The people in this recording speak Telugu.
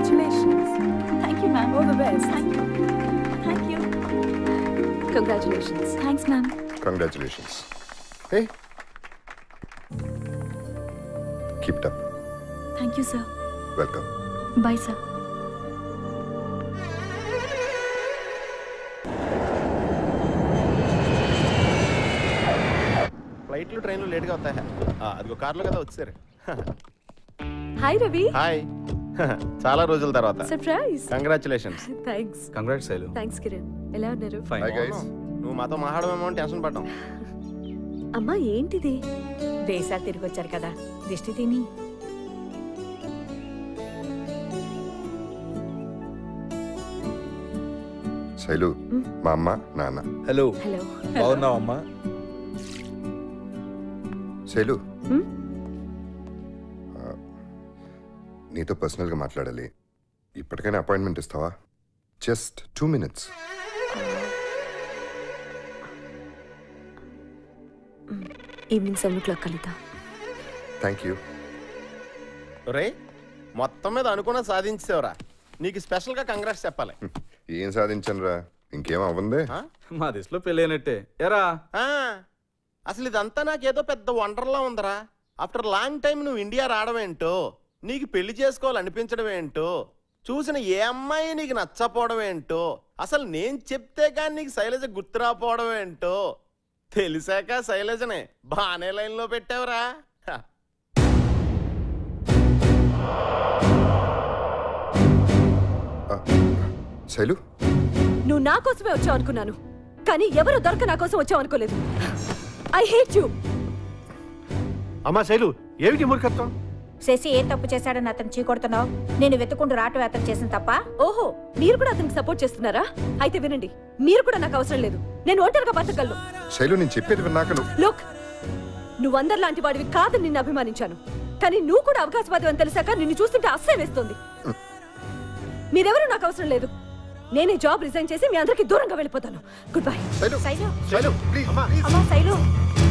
Congratulations. Thank you ma'am All the best. Thank you thank you Congratulations. Thanks ma'am congratulations hey keep it up thank you sir welcome bye sir ఫ్లైట్లు ట్రైన్లు లేట్గా వస్తాయి ఆ, అదిగో కార్లో కదా వచ్చారు Hi, Ravi. హాయ్ చాలా రోజుల తర్వాత Surprise. Congratulations Thanks. Congrats Sailu Thanks, Kiran. ఎలా ఉన్నారు ఫైన్ హాయ్ గైస్ నువ్వు మాతో మాట్లాడమేమో అని టెన్షన్ పడ్డాం అమ్మా ఏంటిది దేశాలు తిరిగి వచ్చారు కదా దిష్టి తిని శైలు మా అమ్మ నాన్న హలో హలో బాగున్నావు అమ్మా శైలు Hmm? ఆ, నీతో పర్సనల్గా మాట్లాడాలి ఇప్పటికైనా అపాయింట్మెంట్ ఇస్తావా just two minutes evening seven o'clock కలుద్దాం థ్యాంక్ యూ రే మొత్తం మీద అనుకున్న సాధించేవరా నీకు స్పెషల్గా కంగ్రాట్స్ చెప్పాలి ఏం సాధించాను రా ఇంకేం అవ్వందే ఆ? మా దిశలో పెళ్ళి అయినట్టే ఎరా ఆ, అసలు ఇదంతా నాకేదో పెద్ద వండర్లా ఉందరా ఆఫ్టర్ లాంగ్ టైం నువ్వు ఇండియా రావడమేంటో నీకు పెళ్లి చేసుకోవాలనిపించడం ఏంటో చూసిన ఏ అమ్మాయి నీకు నచ్చపోవడం ఏంటో అసలు నేను చెప్తే కానీ నీకు శైలజ గుర్తురాపోవడం ఏంటో తెలిసాక శైలజనే బానే లైన్లో పెట్టావురా హ. ఆ, శైలు నువ్వు నా కోసమే వచ్చావు అనుకున్నాను కానీ ఎవరు దొరక నా కోసం వచ్చావు అనుకోలేదు ఐ హేట్ యూ అమ్మా శైలు ఏమిటి మూర్ఖత్వం శశి ఏ తప్పు చేశాడని అతను చీకొడుతున్నావు నేను వెతుకుంటూ రావటం అతను చేసిన తప్ప ఓహో మీరు కూడా అతనికి సపోర్ట్ చేస్తున్నారా అయితే వినండి మీరు కూడా నాకు అవసరం లేదు నేను ఒంటరిగా బతకగలను శైలు నేను చెప్పేది విన్నాక నువ్వు లుక్ నువ్వు అందరిలాంటి వాడివి కాదని నిన్ను అభిమానించాను కానీ నువ్వు కూడా అవకాశవాదం అని తెలిసాక నిన్ను చూస్తుంటే అస్సే వేస్తుంది మీరెవరూ నాకు అవసరం లేదు నేనే జాబ్ రిజైన్ చేసి మీ అందరికి దూరంగా వెళ్ళిపోతాను good bye Shailu Shailu Shailu please అమ్మా శైలు